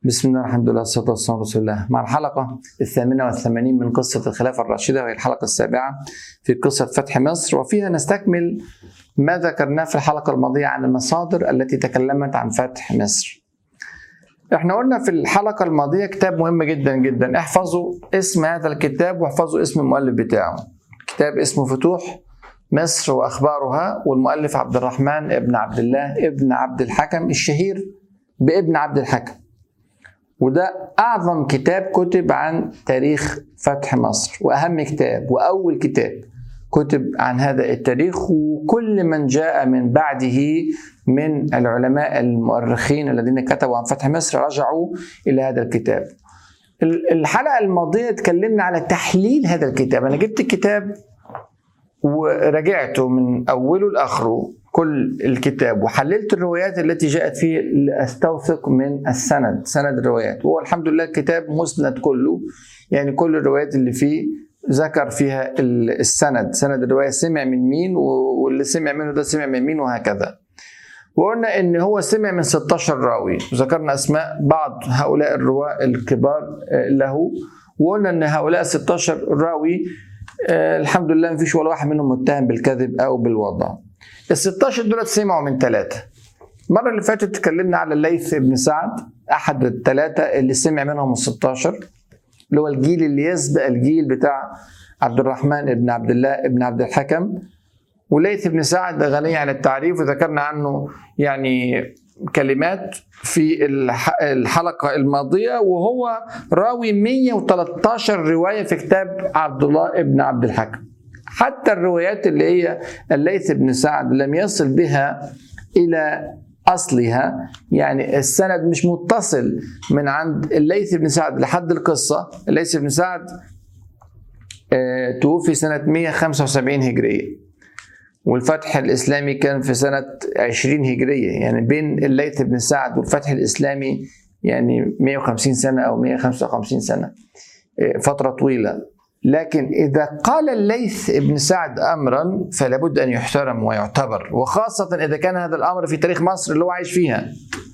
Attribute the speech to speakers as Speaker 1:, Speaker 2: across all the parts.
Speaker 1: بسم الله الحمد لله والصلاة والسلام على رسول الله مع الحلقة الثامنة والثمانين من قصة الخلافة الراشدة وهي الحلقة السابعة في قصة فتح مصر وفيها نستكمل ما ذكرناه في الحلقة الماضية عن المصادر التي تكلمت عن فتح مصر احنا قلنا في الحلقة الماضية كتاب مهم جدا جدا احفظوا اسم هذا الكتاب واحفظوا اسم المؤلف بتاعه كتاب اسمه فتوح مصر واخبارها والمؤلف عبد الرحمن ابن عبد الله ابن عبد الحكم الشهير بابن عبد الحكم وده اعظم كتاب كتب عن تاريخ فتح مصر واهم كتاب واول كتاب كتب عن هذا التاريخ وكل من جاء من بعده من العلماء المؤرخين الذين كتبوا عن فتح مصر رجعوا الى هذا الكتاب الحلقه الماضيه اتكلمنا على تحليل هذا الكتاب انا جبت الكتاب وراجعته من اوله لاخره كل الكتاب وحللت الروايات التي جاءت فيه لاستوثق من السند سند الروايات وهو الحمد لله الكتاب مسند كله يعني كل الروايات اللي فيه ذكر فيها السند سند الروايه سمع من مين واللي سمع منه ده سمع من مين وهكذا وقلنا ان هو سمع من 16 راوي وذكرنا اسماء بعض هؤلاء الرواه الكبار له وقلنا ان هؤلاء 16 راوي الحمد لله ما فيش ولا واحد منهم متهم بالكذب او بالوضع ال 16 دول سمعوا من ثلاثه المره اللي فاتت اتكلمنا على الليث بن سعد احد الثلاثه اللي سمع منهم ال 16 اللي هو الجيل اللي يسبق الجيل بتاع عبد الرحمن بن عبد الله بن عبد الحكم وليث بن سعد غني عن التعريف وذكرنا عنه يعني كلمات في الحلقة الماضية وهو راوي 113 رواية في كتاب عبد الله بن عبد الحكم حتى الروايات اللي هي الليث بن سعد لم يصل بها إلى اصلها يعني السند مش متصل من عند الليث بن سعد لحد القصه الليث بن سعد توفي سنه 175 هجريه والفتح الاسلامي كان في سنه 20 هجريه يعني بين الليث بن سعد والفتح الاسلامي يعني 150 سنه او 155 سنه فتره طويله لكن إذا قال الليث بن سعد أمرا فلا بد أن يحترم ويعتبر وخاصة إذا كان هذا الأمر في تاريخ مصر اللي هو عايش فيها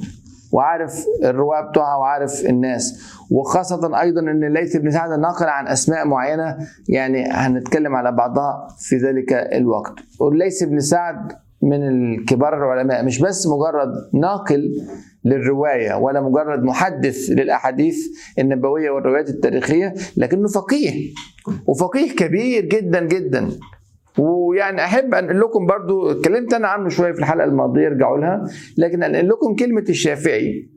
Speaker 1: وعارف الرواة بتوعها وعارف الناس وخاصة أيضا أن الليث بن سعد نقل عن أسماء معينة يعني هنتكلم على بعضها في ذلك الوقت والليث بن سعد من الكبار العلماء مش بس مجرد ناقل للرواية ولا مجرد محدث للأحاديث النبوية والروايات التاريخية لكنه فقيه وفقيه كبير جدا جدا ويعني احب انقل لكم برضو اتكلمت انا عنه شويه في الحلقه الماضيه ارجعوا لها لكن انقل لكم كلمه الشافعي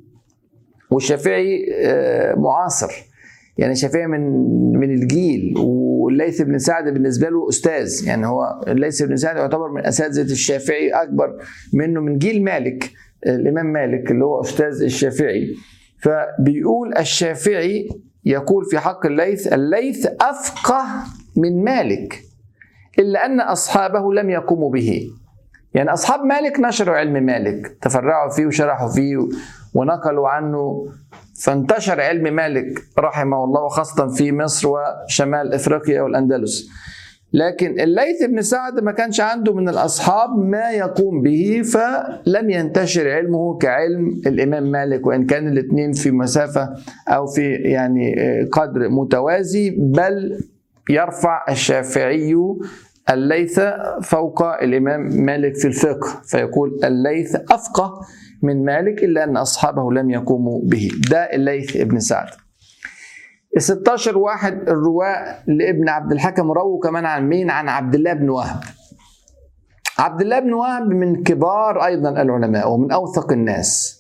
Speaker 1: والشافعي معاصر يعني الشافعي من من الجيل والليث بن سعد بالنسبه له استاذ يعني هو الليث بن سعد يعتبر من اساتذه الشافعي اكبر منه من جيل مالك الامام مالك اللي هو استاذ الشافعي فبيقول الشافعي يقول في حق الليث الليث افقه من مالك الا ان اصحابه لم يقوموا به يعني اصحاب مالك نشروا علم مالك تفرعوا فيه وشرحوا فيه ونقلوا عنه فانتشر علم مالك رحمه الله وخاصه في مصر وشمال افريقيا والاندلس لكن الليث بن سعد ما كانش عنده من الاصحاب ما يقوم به فلم ينتشر علمه كعلم الامام مالك وان كان الاثنين في مسافه او في يعني قدر متوازي بل يرفع الشافعي الليث فوق الامام مالك في الفقه فيقول الليث افقه من مالك الا ان اصحابه لم يقوموا به ده الليث بن سعد ال 16 واحد الرواة لابن عبد الحكم رووا كمان عن مين؟ عن عبد الله بن وهب. عبد الله بن وهب من كبار ايضا العلماء ومن اوثق الناس.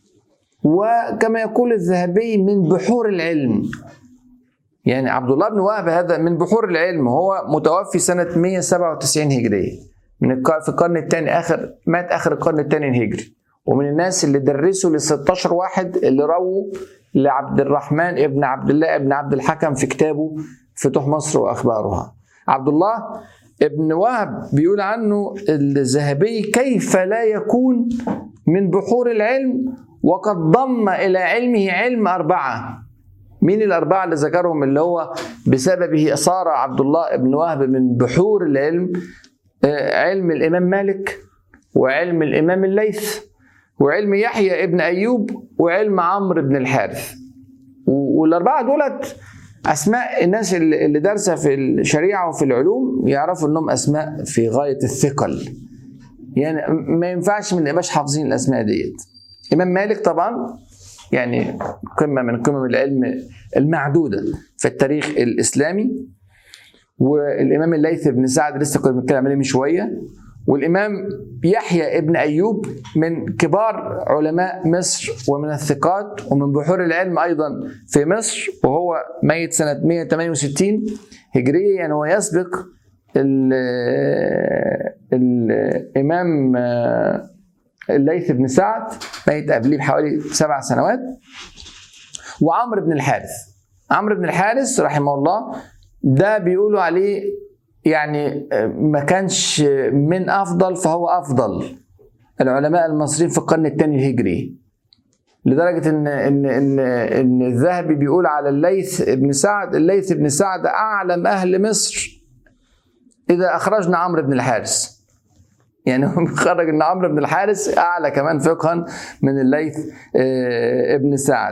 Speaker 1: وكما يقول الذهبي من بحور العلم. يعني عبد الله بن وهب هذا من بحور العلم هو متوفي سنة 197 هجرية. من في القرن الثاني اخر مات اخر القرن الثاني الهجري. ومن الناس اللي درسوا لل 16 واحد اللي رووا لعبد الرحمن ابن عبد الله ابن عبد الحكم في كتابه فتوح مصر واخبارها. عبد الله ابن وهب بيقول عنه الذهبي كيف لا يكون من بحور العلم وقد ضم الى علمه علم اربعه. مين الاربعه اللي ذكرهم اللي هو بسببه صار عبد الله ابن وهب من بحور العلم علم الامام مالك وعلم الامام الليث وعلم يحيى ابن ايوب وعلم عمرو بن الحارث و- والاربعه دولت اسماء الناس اللي اللي دارسه في الشريعه وفي العلوم يعرفوا انهم اسماء في غايه الثقل يعني ما ينفعش ما نبقاش حافظين الاسماء ديت امام مالك طبعا يعني قمه من قمم العلم المعدوده في التاريخ الاسلامي والامام الليث بن سعد لسه كنا بنتكلم عليه من شويه والامام يحيى ابن ايوب من كبار علماء مصر ومن الثقات ومن بحور العلم ايضا في مصر وهو ميت سنه 168 هجريه يعني هو يسبق ال- الامام الليث بن سعد ميت قبليه بحوالي سبع سنوات وعمرو بن الحارث عمرو بن الحارث رحمه الله ده بيقولوا عليه يعني ما كانش من افضل فهو افضل العلماء المصريين في القرن الثاني الهجري لدرجه ان ان ان ان الذهبي بيقول على الليث بن سعد الليث بن سعد اعلم اهل مصر اذا اخرجنا عمرو بن الحارث يعني هو بيخرج ان عمرو بن الحارث اعلى كمان فقها من الليث آه، ابن سعد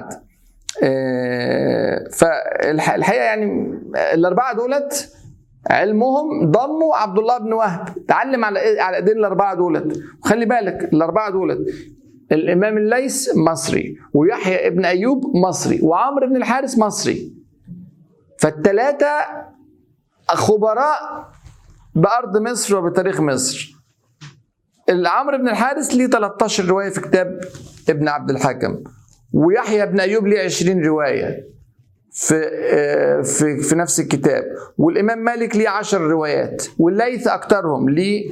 Speaker 1: آه، فالحقيقه يعني الاربعه دولت علمهم ضموا عبد الله بن وهب تعلم على على ايدين الاربعه دولت وخلي بالك الاربعه دولت الامام الليث مصري ويحيى ابن ايوب مصري وعمرو بن الحارث مصري فالثلاثه خبراء بارض مصر وبتاريخ مصر عمرو بن الحارث ليه 13 روايه في كتاب ابن عبد الحكم ويحيى بن ايوب ليه 20 روايه في آه، في في نفس الكتاب والامام مالك ليه 10 روايات والليث اكثرهم ليه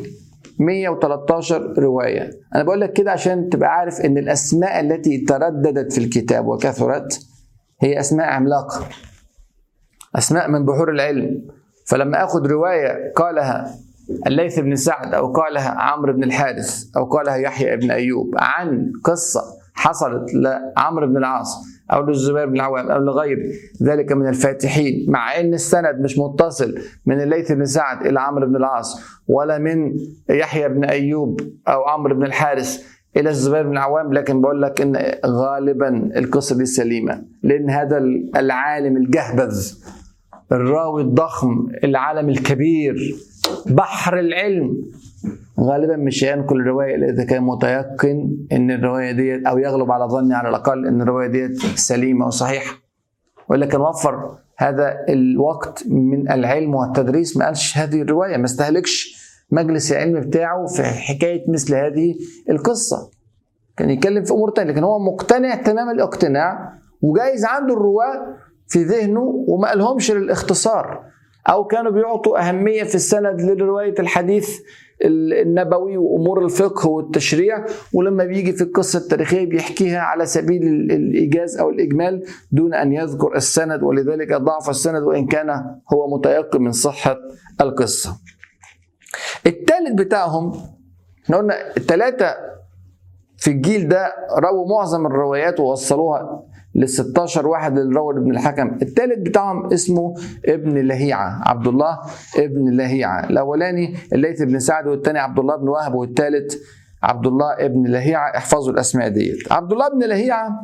Speaker 1: 113 روايه انا بقول لك كده عشان تبقى عارف ان الاسماء التي ترددت في الكتاب وكثرت هي اسماء عملاقه اسماء من بحور العلم فلما اخذ روايه قالها الليث بن سعد او قالها عمرو بن الحارث او قالها يحيى بن ايوب عن قصه حصلت لعمرو بن العاص او للزبير بن العوام او لغير ذلك من الفاتحين مع ان السند مش متصل من الليث بن سعد الى عمرو بن العاص ولا من يحيى بن ايوب او عمرو بن الحارث الى الزبير بن العوام لكن بقول لك ان غالبا القصه دي سليمه لان هذا العالم الجهبذ الراوي الضخم العالم الكبير بحر العلم غالبا مش هينقل الروايه الا اذا كان متيقن ان الروايه ديت او يغلب على ظني على الاقل ان الروايه ديت سليمه وصحيحه والا كان وفر هذا الوقت من العلم والتدريس ما قالش هذه الروايه ما استهلكش مجلس العلم بتاعه في حكايه مثل هذه القصه كان يتكلم في امور تانية لكن هو مقتنع تمام الاقتناع وجايز عنده الرواه في ذهنه وما قالهمش للاختصار او كانوا بيعطوا اهميه في السند لروايه الحديث النبوي وامور الفقه والتشريع ولما بيجي في القصه التاريخيه بيحكيها على سبيل الايجاز او الاجمال دون ان يذكر السند ولذلك ضعف السند وان كان هو متيقن من صحه القصه. الثالث بتاعهم احنا قلنا الثلاثه في الجيل ده رووا معظم الروايات ووصلوها لل 16 واحد اللي روى ابن الحكم الثالث بتاعهم اسمه ابن لهيعة عبد الله ابن لهيعة الاولاني الليث بن سعد والثاني عبد الله بن وهب والثالث عبد الله ابن لهيعة احفظوا الاسماء ديت عبد الله بن لهيعة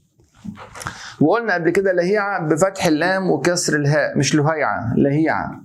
Speaker 1: وقلنا قبل كده لهيعة بفتح اللام وكسر الهاء مش لهيعة لهيعة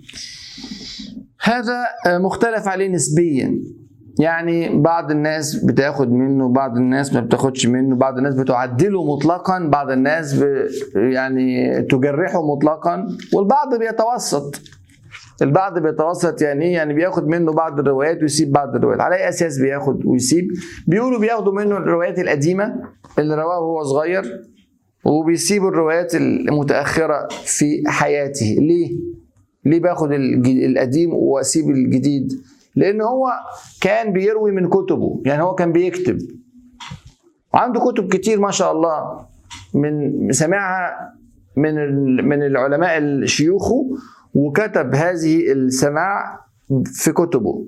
Speaker 1: هذا مختلف عليه نسبيا يعني بعض الناس بتاخد منه بعض الناس ما بتاخدش منه بعض الناس بتعدله مطلقا بعض الناس ب يعني تجرحه مطلقا والبعض بيتوسط البعض بيتوسط يعني ايه يعني بياخد منه بعض الروايات ويسيب بعض الروايات على اي اساس بياخد ويسيب بيقولوا بياخدوا منه الروايات القديمه اللي رواها وهو صغير وبيسيبوا الروايات المتاخره في حياته ليه ليه باخد القديم واسيب الجديد لان هو كان بيروي من كتبه يعني هو كان بيكتب وعنده كتب كتير ما شاء الله من سمعها من من العلماء شيوخه وكتب هذه السماع في كتبه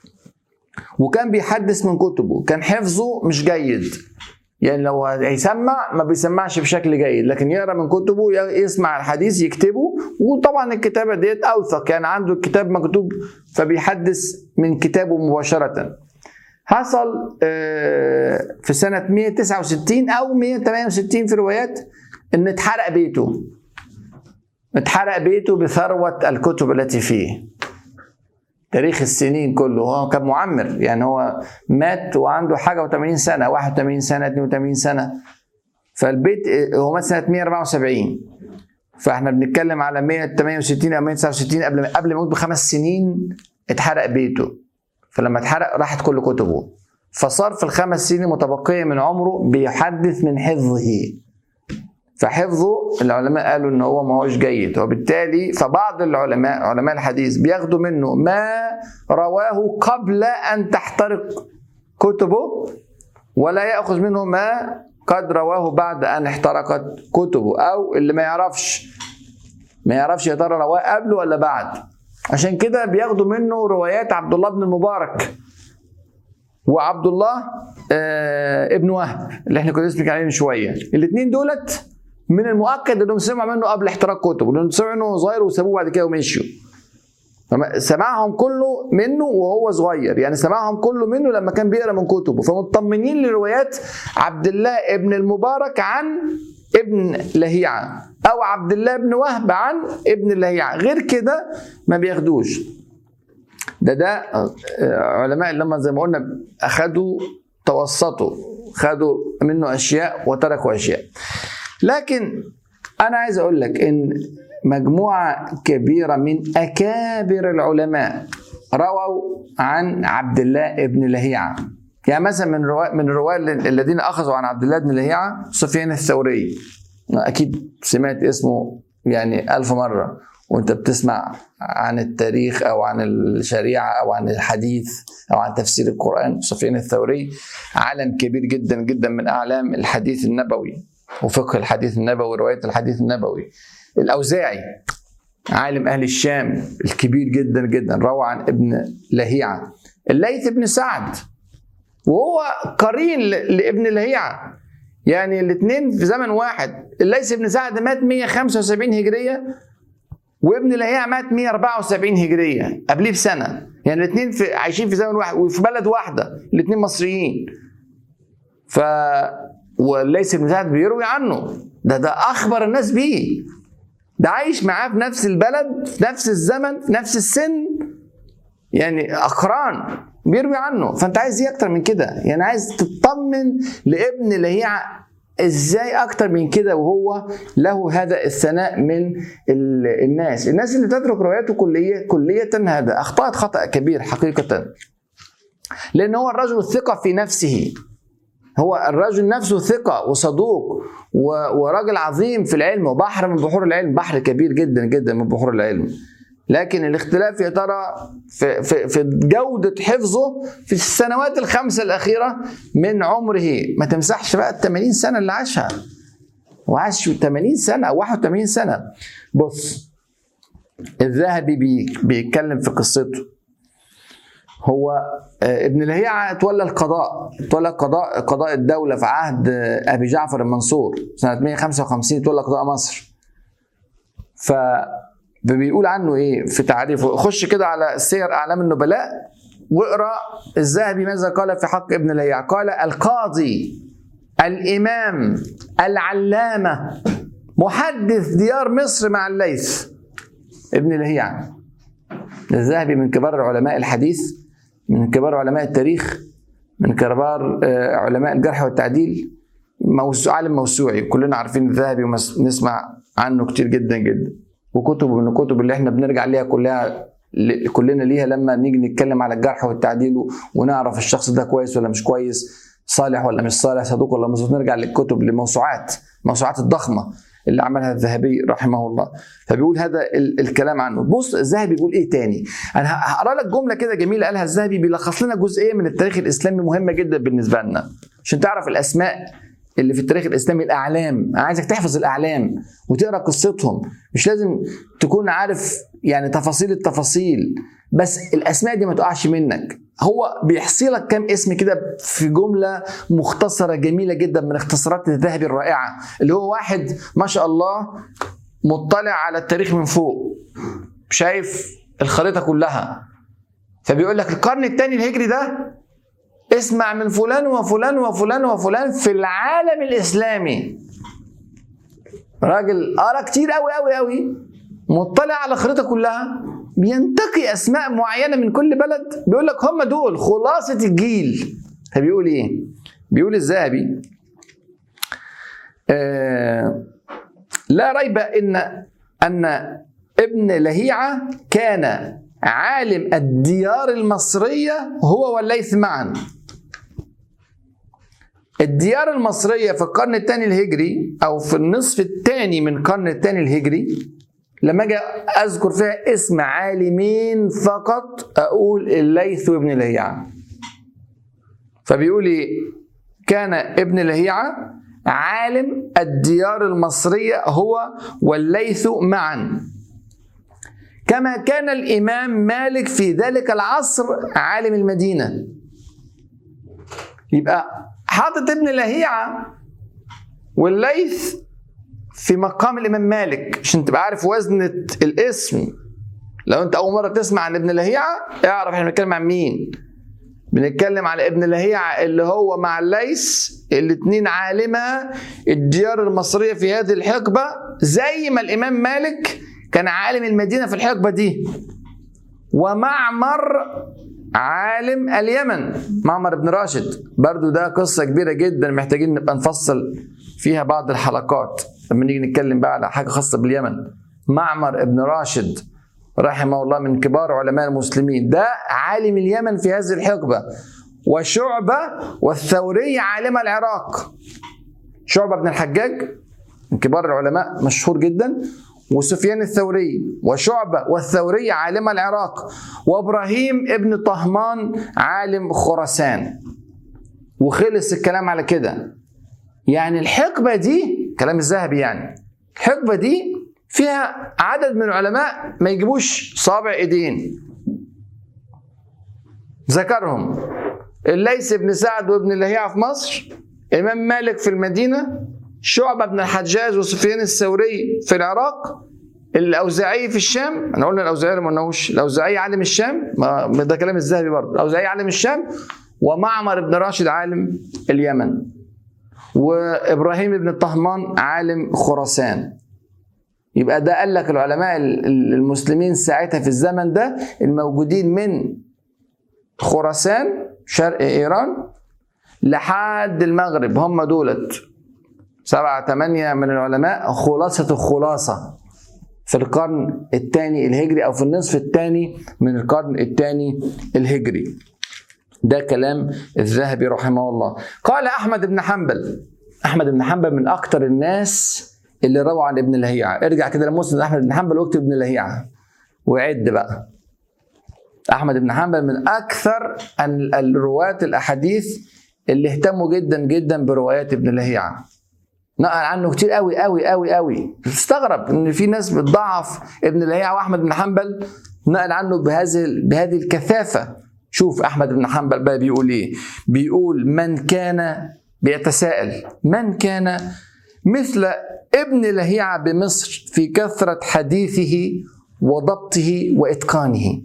Speaker 1: وكان بيحدث من كتبه كان حفظه مش جيد يعني لو هيسمع ما بيسمعش بشكل جيد لكن يقرا من كتبه يسمع الحديث يكتبه وطبعا الكتابه ديت اوثق يعني عنده الكتاب مكتوب فبيحدث من كتابه مباشره حصل آه، في سنة 169 أو 168 في روايات إن اتحرق بيته اتحرق بيته بثروة الكتب التي فيه تاريخ السنين كله هو كان معمر يعني هو مات وعنده حاجة و80 سنة 81 سنة 82 سنة فالبيت هو مات سنة 174 فاحنا بنتكلم على 168 او 169 قبل قبل ما يموت بخمس سنين اتحرق بيته فلما اتحرق راحت كل كتبه فصار في الخمس سنين المتبقية من عمره بيحدث من حفظه فحفظه العلماء قالوا ان هو ما هوش جيد وبالتالي فبعض العلماء علماء الحديث بياخدوا منه ما رواه قبل ان تحترق كتبه ولا ياخذ منه ما قد رواه بعد ان احترقت كتبه او اللي ما يعرفش ما يعرفش يا ترى رواه قبله ولا بعد عشان كده بياخدوا منه روايات عبد الله بن المبارك وعبد الله آه ابن وهب اللي احنا كنا بنسمع عليه من شويه الاثنين دولت من المؤكد انهم سمعوا منه قبل احتراق كتبه لانهم سمعوا انه صغير وسابوه بعد كده ومشيوا سمعهم كله منه وهو صغير يعني سمعهم كله منه لما كان بيقرا من كتبه فمطمنين لروايات عبد الله ابن المبارك عن ابن لهيعة او عبد الله بن وهب عن ابن لهيعة غير كده ما بياخدوش ده ده علماء اللي هم زي ما قلنا اخذوا توسطوا خدوا منه اشياء وتركوا اشياء لكن انا عايز اقول لك ان مجموعه كبيره من اكابر العلماء رووا عن عبد الله بن لهيعه يعني مثلا من رواة من الرواه الذين اخذوا عن عبد الله بن لهيعه سفيان الثوري اكيد سمعت اسمه يعني ألف مره وانت بتسمع عن التاريخ او عن الشريعه او عن الحديث او عن تفسير القران سفيان الثوري عالم كبير جدا جدا من اعلام الحديث النبوي وفقه الحديث النبوي وروايه الحديث النبوي الاوزاعي عالم اهل الشام الكبير جدا جدا روى عن ابن لهيعه الليث بن سعد وهو قرين لابن لهيعه يعني الاثنين في زمن واحد الليث بن سعد مات 175 هجريه وابن لهيعه مات 174 هجريه قبليه بسنه يعني الاثنين في عايشين في زمن واحد وفي بلد واحده الاثنين مصريين ف وليس بن سعد بيروي عنه ده ده اخبر الناس بيه ده عايش معاه في نفس البلد في نفس الزمن في نفس السن يعني اقران بيروي عنه فانت عايز ايه اكتر من كده يعني عايز تطمن لابن لهيعة ازاي اكتر من كده وهو له هذا الثناء من الناس الناس اللي تترك رواياته كلية كلية هذا اخطأت خطأ كبير حقيقة لان هو الرجل الثقة في نفسه هو الرجل نفسه ثقة وصدوق وراجل عظيم في العلم وبحر من بحور العلم بحر كبير جدا جدا من بحور العلم لكن الاختلاف يا ترى في, في, في جودة حفظه في السنوات الخمسة الأخيرة من عمره ما تمسحش بقى ال 80 سنة اللي عاشها وعاش 80 سنة أو 81 سنة بص الذهبي بيتكلم في قصته هو ابن لهيعة تولى القضاء تولى قضاء قضاء الدولة في عهد أبي جعفر المنصور سنة 155 تولى قضاء مصر ف بيقول عنه ايه في تعريفه خش كده على سير اعلام النبلاء واقرا الذهبي ماذا قال في حق ابن لهيعة قال القاضي الامام العلامه محدث ديار مصر مع الليث ابن لهيعة الذهبي من كبار علماء الحديث من كبار علماء التاريخ من كبار علماء الجرح والتعديل موسوع عالم موسوعي كلنا عارفين الذهبي ونسمع عنه كتير جدا جدا وكتبه من الكتب اللي احنا بنرجع ليها كلها كلنا ليها لما نيجي نتكلم على الجرح والتعديل ونعرف الشخص ده كويس ولا مش كويس صالح ولا مش صالح صدوق ولا مظبوط نرجع للكتب لموسوعات موسوعات الضخمه اللي عملها الذهبي رحمه الله فبيقول هذا الكلام عنه بص الذهبي بيقول ايه تاني انا هقرا لك جمله كده جميله قالها الذهبي بيلخص لنا جزئيه من التاريخ الاسلامي مهمه جدا بالنسبه لنا عشان تعرف الاسماء اللي في التاريخ الاسلامي الاعلام انا عايزك تحفظ الاعلام وتقرا قصتهم مش لازم تكون عارف يعني تفاصيل التفاصيل بس الاسماء دي ما تقعش منك هو بيحصي لك كام اسم كده في جمله مختصره جميله جدا من اختصارات الذهبي الرائعه اللي هو واحد ما شاء الله مطلع على التاريخ من فوق شايف الخريطه كلها فبيقول لك القرن الثاني الهجري ده اسمع من فلان وفلان وفلان وفلان في العالم الاسلامي راجل قرا كتير قوي قوي قوي مطلع على الخريطه كلها بينتقي اسماء معينه من كل بلد بيقول لك هم دول خلاصه الجيل فبيقول ايه بيقول الذهبي آه لا ريب ان ان ابن لهيعه كان عالم الديار المصريه هو والليث معا الديار المصرية في القرن الثاني الهجري أو في النصف الثاني من القرن الثاني الهجري لما أجي أذكر فيها اسم عالمين فقط أقول الليث وابن لهيعة فبيقول إيه؟ كان ابن لهيعة عالم الديار المصرية هو والليث معا كما كان الإمام مالك في ذلك العصر عالم المدينة يبقى حاطط ابن لهيعة والليث في مقام الإمام مالك عشان تبقى عارف وزنة الاسم لو أنت أول مرة تسمع عن ابن لهيعة اعرف احنا بنتكلم عن مين بنتكلم على ابن لهيعة اللي هو مع الليث الاثنين عالمة الديار المصرية في هذه الحقبة زي ما الإمام مالك كان عالم المدينة في الحقبة دي ومعمر عالم اليمن معمر بن راشد برضو ده قصة كبيرة جدا محتاجين نبقى نفصل فيها بعض الحلقات لما نيجي نتكلم بقى على حاجة خاصة باليمن معمر بن راشد رحمه الله من كبار علماء المسلمين ده عالم اليمن في هذه الحقبة وشعبة والثوري عالم العراق شعبة بن الحجاج من كبار العلماء مشهور جدا وسفيان الثوري وشعبة والثوري عالم العراق وإبراهيم ابن طهمان عالم خراسان وخلص الكلام على كده يعني الحقبة دي كلام الذهبي يعني الحقبة دي فيها عدد من العلماء ما يجيبوش صابع ايدين ذكرهم الليث بن سعد وابن لهيعة في مصر إمام مالك في المدينة شعبة بن الحجاج وسفيان الثوري في العراق الأوزاعي في الشام أنا قلنا الأوزاعي ما قلناهوش الأوزاعي عالم الشام ما ده كلام الذهبي برضه الأوزاعي عالم الشام ومعمر بن راشد عالم اليمن وإبراهيم بن الطهمان عالم خراسان يبقى ده قال لك العلماء المسلمين ساعتها في الزمن ده الموجودين من خراسان شرق ايران لحد المغرب هم دولت سبعة ثمانية من العلماء خلاصة الخلاصة في القرن الثاني الهجري أو في النصف الثاني من القرن الثاني الهجري ده كلام الذهبي رحمه الله قال أحمد بن حنبل أحمد بن حنبل من أكثر الناس اللي روى عن ابن لهيعة ارجع كده لمسند أحمد بن حنبل واكتب ابن لهيعة وعد بقى أحمد بن حنبل من أكثر الرواة الأحاديث اللي اهتموا جدا جدا بروايات ابن لهيعة نقل عنه كتير قوي قوي قوي قوي تستغرب ان في ناس بتضعف ابن لهيعة واحمد بن حنبل نقل عنه بهذه بهذه الكثافه شوف احمد بن حنبل بقى بيقول ايه بيقول من كان بيتساءل من كان مثل ابن لهيعة بمصر في كثرة حديثه وضبطه وإتقانه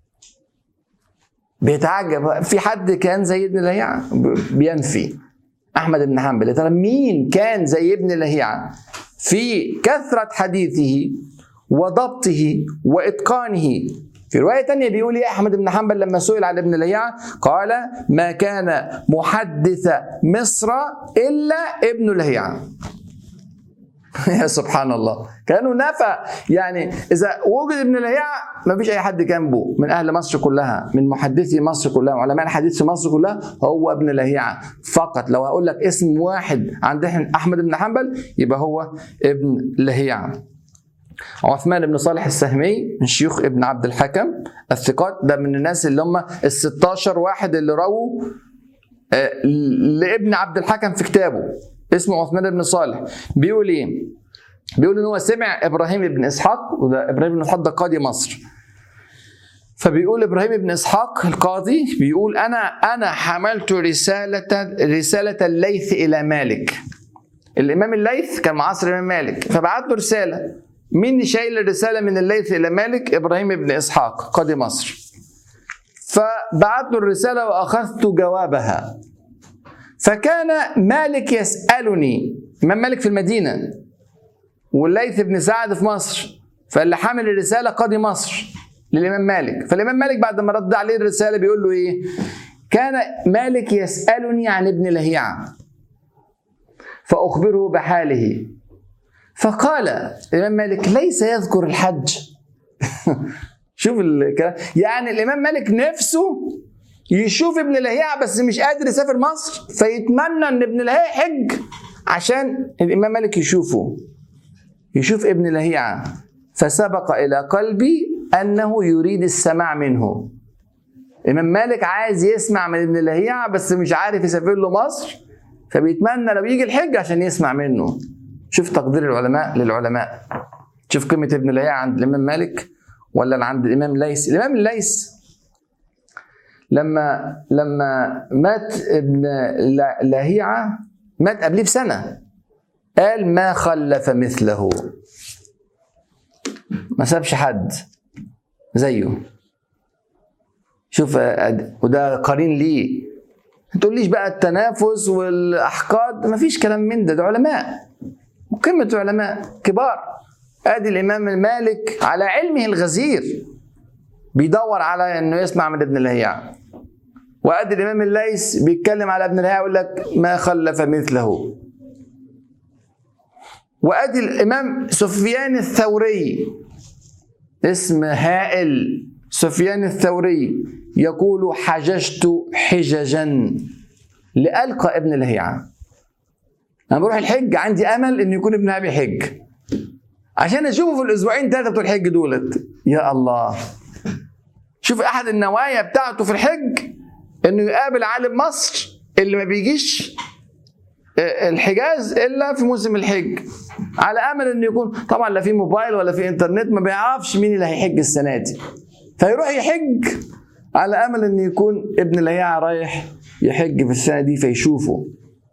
Speaker 1: بيتعجب في حد كان زي ابن لهيعة بينفي احمد بن حنبل يا ترى مين كان زي ابن لهيعة في كثرة حديثه وضبطه واتقانه في رواية تانية بيقول ايه أحمد بن حنبل لما سئل عن ابن لهيعة قال ما كان محدث مصر إلا ابن لهيعة يا سبحان الله كانوا نفى يعني اذا وجد ابن لهيعة ما فيش اي حد جنبه من اهل مصر كلها من محدثي مصر كلها علماء الحديث في مصر كلها هو ابن لهيعة فقط لو هقول لك اسم واحد عند احمد بن حنبل يبقى هو ابن لهيعة عثمان بن صالح السهمي من شيوخ ابن عبد الحكم الثقات ده من الناس اللي هم ال 16 واحد اللي رووا لابن عبد الحكم في كتابه اسمه عثمان بن صالح بيقول ايه؟ بيقول ان هو سمع ابراهيم بن اسحاق وده ابراهيم بن اسحاق ده قاضي مصر فبيقول ابراهيم بن اسحاق القاضي بيقول انا انا حملت رساله رساله الليث الى مالك الامام الليث كان معاصر الامام مالك فبعت له رساله مين شايل الرساله من الليث الى مالك ابراهيم بن اسحاق قاضي مصر فبعت له الرسالة وأخذت جوابها فكان مالك يسألني إمام مالك في المدينة والليث بن سعد في مصر فاللي حامل الرسالة قاضي مصر للإمام مالك فالإمام مالك بعد ما رد عليه الرسالة بيقول له إيه كان مالك يسألني عن ابن لهيعة فأخبره بحاله فقال الإمام مالك ليس يذكر الحج شوف الكلام يعني الإمام مالك نفسه يشوف ابن لهيعة بس مش قادر يسافر مصر فيتمنى ان ابن لهيعة يحج عشان الامام مالك يشوفه يشوف ابن لهيعة فسبق الى قلبي انه يريد السماع منه الامام مالك عايز يسمع من ابن لهيعة بس مش عارف يسافر له مصر فبيتمنى لو يجي الحج عشان يسمع منه شوف تقدير العلماء للعلماء شوف قيمة ابن لهيعة عند الامام مالك ولا عند الامام ليس الامام ليس لما لما مات ابن لهيعة مات قبليه بسنة قال ما خلف مثله ما سابش حد زيه شوف وده قرين ليه ما تقوليش بقى التنافس والاحقاد ما فيش كلام من ده ده علماء قمة علماء كبار ادي الامام المالك على علمه الغزير بيدور على انه يسمع من ابن لهيعة وادي الامام الليث بيتكلم على ابن لهيعة يقول لك ما خلف مثله وادي الامام سفيان الثوري اسم هائل سفيان الثوري يقول حججت حججا لألقى ابن لهيعة أنا بروح الحج عندي أمل إنه يكون ابن أبي حج عشان أشوفه في الأسبوعين ثلاثة بتوع الحج دولت يا الله شوف أحد النوايا بتاعته في الحج إنه يقابل عالم مصر اللي ما بيجيش الحجاز الا في موسم الحج على امل انه يكون طبعا لا في موبايل ولا في انترنت ما بيعرفش مين اللي هيحج السنه دي فيروح يحج على امل انه يكون ابن لهيعة رايح يحج في السنه دي فيشوفه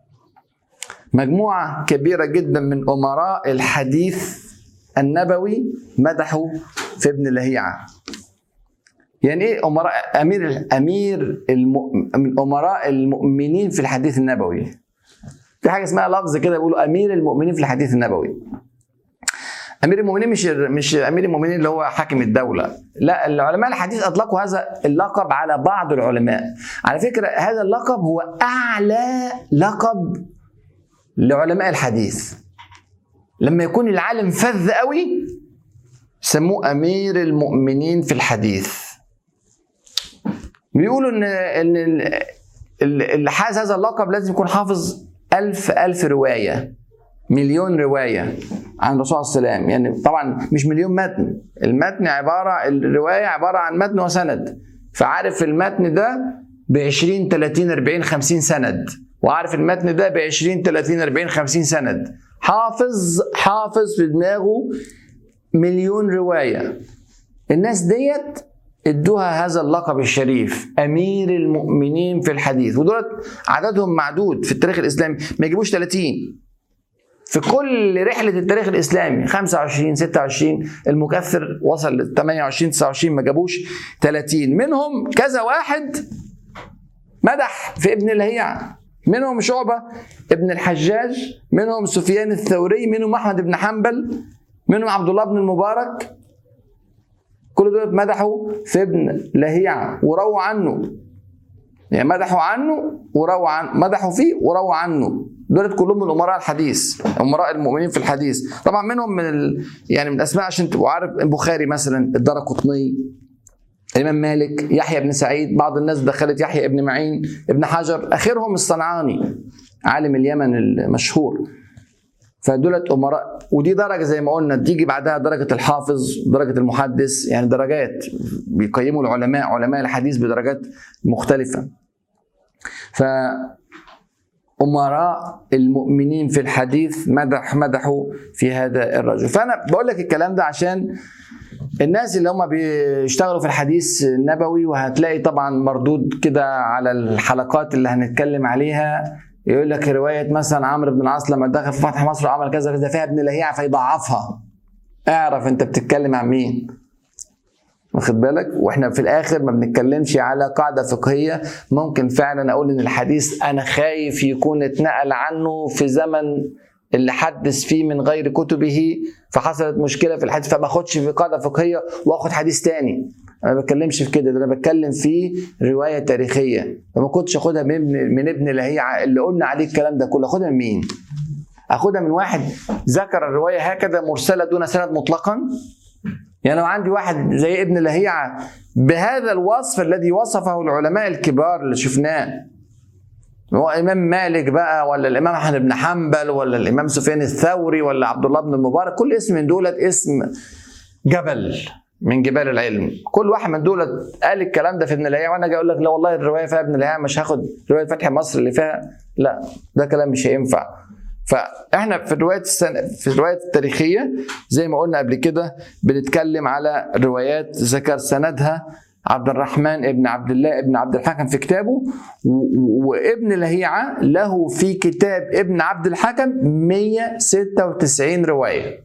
Speaker 1: مجموعه كبيره جدا من امراء الحديث النبوي مدحوا في ابن لهيعة يعني ايه امراء امير امير من امراء المؤمنين في الحديث النبوي في حاجه اسمها لفظ كده بيقولوا امير المؤمنين في الحديث النبوي امير المؤمنين مش مش امير المؤمنين اللي هو حاكم الدوله لا العلماء الحديث اطلقوا هذا اللقب على بعض العلماء على فكره هذا اللقب هو اعلى لقب لعلماء الحديث لما يكون العالم فذ قوي سموه امير المؤمنين في الحديث بيقولوا ان ان اللي حاز هذا اللقب لازم يكون حافظ ألف ألف رواية مليون رواية عن الرسول صلى الله عليه وسلم يعني طبعا مش مليون متن المتن عبارة الرواية عبارة عن متن وسند فعارف المتن ده ب 20 30 40 50 سند وعارف المتن ده ب 20 30 40 50 سند حافظ حافظ في دماغه مليون رواية الناس ديت ادوها هذا اللقب الشريف امير المؤمنين في الحديث ودولت عددهم معدود في التاريخ الاسلامي ما يجيبوش 30 في كل رحله التاريخ الاسلامي 25 26 المكثر وصل ل 28 29 ما جابوش 30 منهم كذا واحد مدح في ابن لهيعة منهم شعبة ابن الحجاج منهم سفيان الثوري منهم أحمد بن حنبل منهم عبد الله بن المبارك كل دول مدحوا في ابن لهيعة ورووا عنه يعني مدحوا عنه ورووا عن مدحوا فيه ورووا عنه دول كلهم من امراء الحديث امراء المؤمنين في الحديث طبعا منهم من ال... يعني من الاسماء عشان تبقوا عارف البخاري مثلا الدرقطني الامام مالك يحيى بن سعيد بعض الناس دخلت يحيى بن معين ابن حجر اخرهم الصنعاني عالم اليمن المشهور فدولت امراء ودي درجه زي ما قلنا تيجي بعدها درجه الحافظ درجه المحدث يعني درجات بيقيموا العلماء علماء الحديث بدرجات مختلفه ف امراء المؤمنين في الحديث مدح مدحوا في هذا الرجل فانا بقول لك الكلام ده عشان الناس اللي هم بيشتغلوا في الحديث النبوي وهتلاقي طبعا مردود كده على الحلقات اللي هنتكلم عليها يقول لك روايه مثلا عمرو بن العاص لما دخل في فتح مصر وعمل كذا كذا فيها ابن لهيعة فيضعفها اعرف انت بتتكلم عن مين واخد بالك واحنا في الاخر ما بنتكلمش على قاعده فقهيه ممكن فعلا اقول ان الحديث انا خايف يكون اتنقل عنه في زمن اللي حدث فيه من غير كتبه فحصلت مشكله في الحديث فما اخدش في قاعده فقهيه واخد حديث تاني انا ما بتكلمش في كده ده انا بتكلم في روايه تاريخيه فما كنتش اخدها من ابن من ابن لهيعه اللي قلنا عليه الكلام ده كله اخدها من مين؟ اخدها من واحد ذكر الروايه هكذا مرسله دون سند مطلقا يعني لو عندي واحد زي ابن لهيعة بهذا الوصف الذي وصفه العلماء الكبار اللي شفناه هو الامام مالك بقى ولا الامام احمد بن حنبل ولا الامام سفيان الثوري ولا عبد الله بن المبارك كل اسم من دولت اسم جبل من جبال العلم كل واحد من دولت قال الكلام ده في ابن لهيعة وانا جاي اقول لك لا والله الروايه فيها ابن لهيعة مش هاخد روايه فتح مصر اللي فيها لا ده كلام مش هينفع فاحنا في الروايات السنة في الروايات التاريخيه زي ما قلنا قبل كده بنتكلم على روايات ذكر سندها عبد الرحمن ابن عبد الله ابن عبد الحكم في كتابه وابن لهيعة له في كتاب ابن عبد الحكم 196 رواية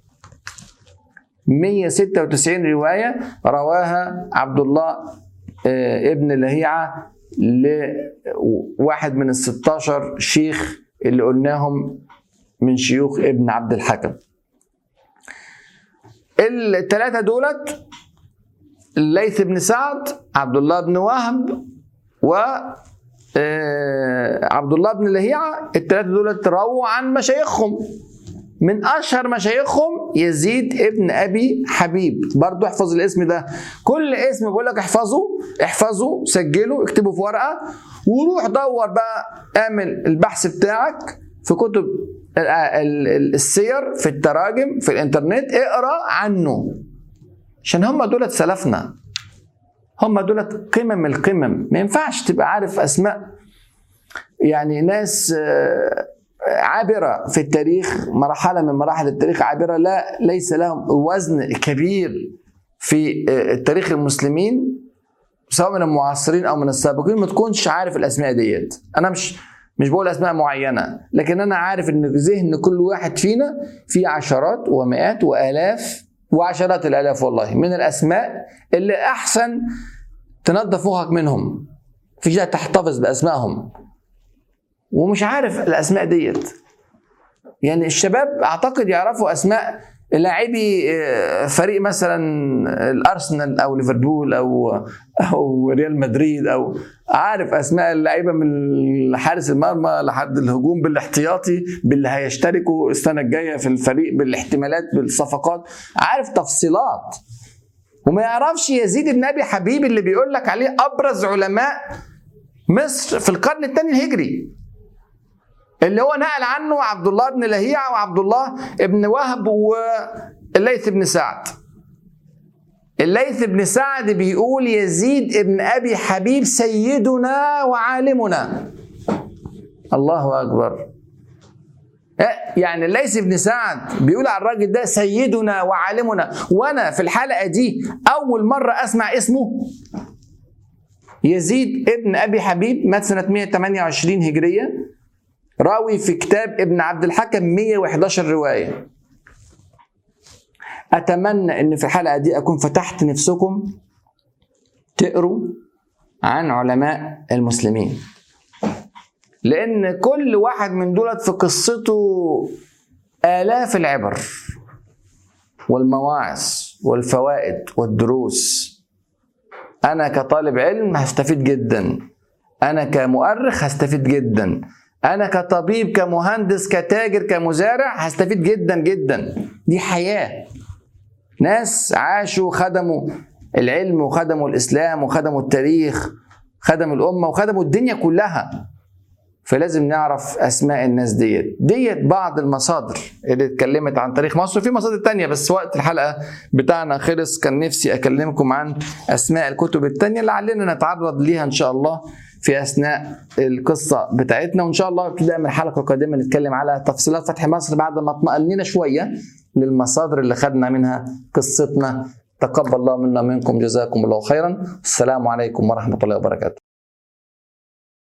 Speaker 1: 196 رواية رواها عبد الله ابن لهيعة لواحد من ال 16 شيخ اللي قلناهم من شيوخ ابن عبد الحكم الثلاثة دولت الليث بن سعد عبد الله بن وهب و عبد الله بن لهيعة الثلاثة دولت رووا عن مشايخهم من اشهر مشايخهم يزيد ابن ابي حبيب برضو احفظ الاسم ده كل اسم بقول لك احفظه احفظه سجله اكتبه في ورقه وروح دور بقى اعمل البحث بتاعك في كتب السير في التراجم في الانترنت اقرا عنه عشان هم دولت سلفنا هم دولت قمم القمم ما ينفعش تبقى عارف اسماء يعني ناس عابره في التاريخ مرحله من مراحل التاريخ عابره لا ليس لهم وزن كبير في تاريخ المسلمين سواء من المعاصرين او من السابقين ما تكونش عارف الاسماء ديت انا مش مش بقول اسماء معينه لكن انا عارف ان في ذهن كل واحد فينا في عشرات ومئات والاف وعشرات الالاف والله من الاسماء اللي احسن تنظف مخك منهم في تحتفظ باسمائهم ومش عارف الاسماء ديت يعني الشباب اعتقد يعرفوا اسماء لاعبي فريق مثلا الارسنال او ليفربول او او ريال مدريد او عارف اسماء اللعيبه من حارس المرمى لحد الهجوم بالاحتياطي باللي هيشتركوا السنه الجايه في الفريق بالاحتمالات بالصفقات عارف تفصيلات وما يعرفش يزيد بن ابي حبيب اللي بيقول لك عليه ابرز علماء مصر في القرن الثاني الهجري اللي هو نقل عنه عبد الله بن لهيعة وعبد الله بن وهب والليث بن سعد الليث بن سعد بيقول يزيد بن أبي حبيب سيدنا وعالمنا الله أكبر يعني الليث بن سعد بيقول على الراجل ده سيدنا وعالمنا وانا في الحلقه دي اول مره اسمع اسمه يزيد ابن ابي حبيب مات سنه 128 هجريه راوي في كتاب ابن عبد الحكم 111 رواية أتمنى أن في الحلقة دي أكون فتحت نفسكم تقروا عن علماء المسلمين لأن كل واحد من دولت في قصته آلاف العبر والمواعظ والفوائد والدروس أنا كطالب علم هستفيد جدا أنا كمؤرخ هستفيد جدا انا كطبيب كمهندس كتاجر كمزارع هستفيد جدا جدا دي حياه ناس عاشوا خدموا العلم وخدموا الاسلام وخدموا التاريخ خدموا الامه وخدموا الدنيا كلها فلازم نعرف اسماء الناس ديت ديت بعض المصادر اللي اتكلمت عن تاريخ مصر وفي مصادر تانية بس وقت الحلقه بتاعنا خلص كان نفسي اكلمكم عن اسماء الكتب التانية لعلنا نتعرض ليها ان شاء الله في اثناء القصه بتاعتنا وان شاء الله ابتداء من الحلقه القادمه نتكلم على تفصيلات فتح مصر بعد ما اطمأنينا شويه للمصادر اللي خدنا منها قصتنا تقبل الله منا منكم جزاكم الله خيرا السلام عليكم ورحمه الله وبركاته